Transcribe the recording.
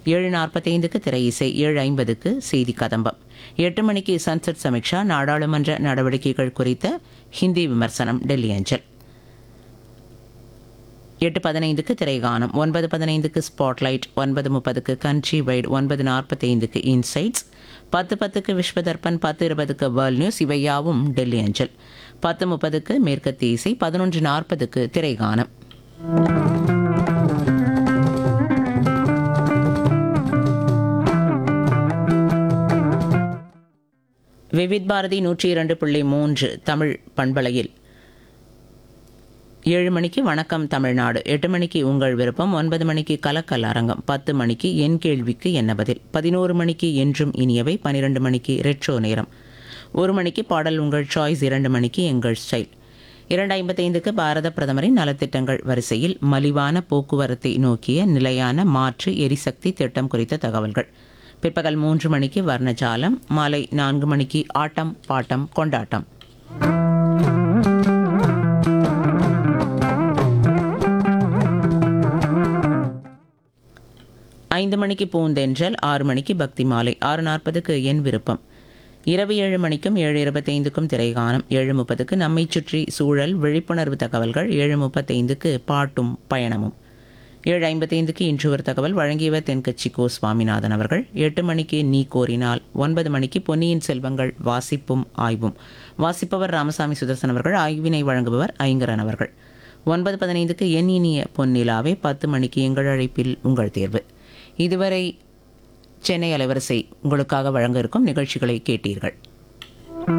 ஏழு நாற்பத்தைந்துக்கு திரை இசை ஏழு ஐம்பதுக்கு செய்தி கதம்பம் எட்டு மணிக்கு சன்செட் சமீக்ஷா நாடாளுமன்ற நடவடிக்கைகள் குறித்த ஹிந்தி விமர்சனம் டெல்லி அஞ்சல் எட்டு பதினைந்துக்கு திரைகானம் ஒன்பது பதினைந்துக்கு ஸ்பாட்லைட் ஒன்பது முப்பதுக்கு கண்ட்ரி வைட் ஒன்பது நாற்பத்தைந்துக்கு இன்சைட்ஸ் பத்து பத்துக்கு விஸ்வதர்பன் பத்து இருபதுக்கு வேர்ல்ட் நியூஸ் இவையாவும் டெல்லி அஞ்சல் பத்து முப்பதுக்கு மேற்கத்திய இசை பதினொன்று நாற்பதுக்கு திரைகானம் விவித் பாரதி நூற்றி இரண்டு புள்ளி மூன்று தமிழ் பண்பலையில் ஏழு மணிக்கு வணக்கம் தமிழ்நாடு எட்டு மணிக்கு உங்கள் விருப்பம் ஒன்பது மணிக்கு கலக்கல் அரங்கம் பத்து மணிக்கு என் கேள்விக்கு என்ன பதில் பதினோரு மணிக்கு என்றும் இனியவை பன்னிரெண்டு மணிக்கு ரெட்ரோ நேரம் ஒரு மணிக்கு பாடல் உங்கள் சாய்ஸ் இரண்டு மணிக்கு எங்கள் ஸ்டைல் இரண்டு ஐம்பத்தைந்துக்கு பாரத பிரதமரின் நலத்திட்டங்கள் வரிசையில் மலிவான போக்குவரத்தை நோக்கிய நிலையான மாற்று எரிசக்தி திட்டம் குறித்த தகவல்கள் பிற்பகல் மூன்று மணிக்கு வர்ணஜாலம் மாலை நான்கு மணிக்கு ஆட்டம் பாட்டம் கொண்டாட்டம் ஐந்து மணிக்கு பூந்தென்றல் ஆறு மணிக்கு பக்தி மாலை ஆறு நாற்பதுக்கு என் விருப்பம் இரவு ஏழு மணிக்கும் ஏழு இருபத்தைந்துக்கும் திரைகானம் ஏழு முப்பதுக்கு நம்மை சுற்றி சூழல் விழிப்புணர்வு தகவல்கள் ஏழு முப்பத்தைந்துக்கு பாட்டும் பயணமும் ஏழு ஐம்பத்தைந்துக்கு இன்று ஒரு தகவல் வழங்கியவர் தென்கட்சி கோ சுவாமிநாதன் அவர்கள் எட்டு மணிக்கு நீ கோரினால் ஒன்பது மணிக்கு பொன்னியின் செல்வங்கள் வாசிப்பும் ஆய்வும் வாசிப்பவர் ராமசாமி சுதர்சன் அவர்கள் ஆய்வினை வழங்குபவர் ஐங்கரன் அவர்கள் ஒன்பது பதினைந்துக்கு என் இனிய பொன்னிலாவே பத்து மணிக்கு எங்கள் அழைப்பில் உங்கள் தேர்வு இதுவரை சென்னை அலைவரிசை உங்களுக்காக வழங்க இருக்கும் நிகழ்ச்சிகளை கேட்டீர்கள்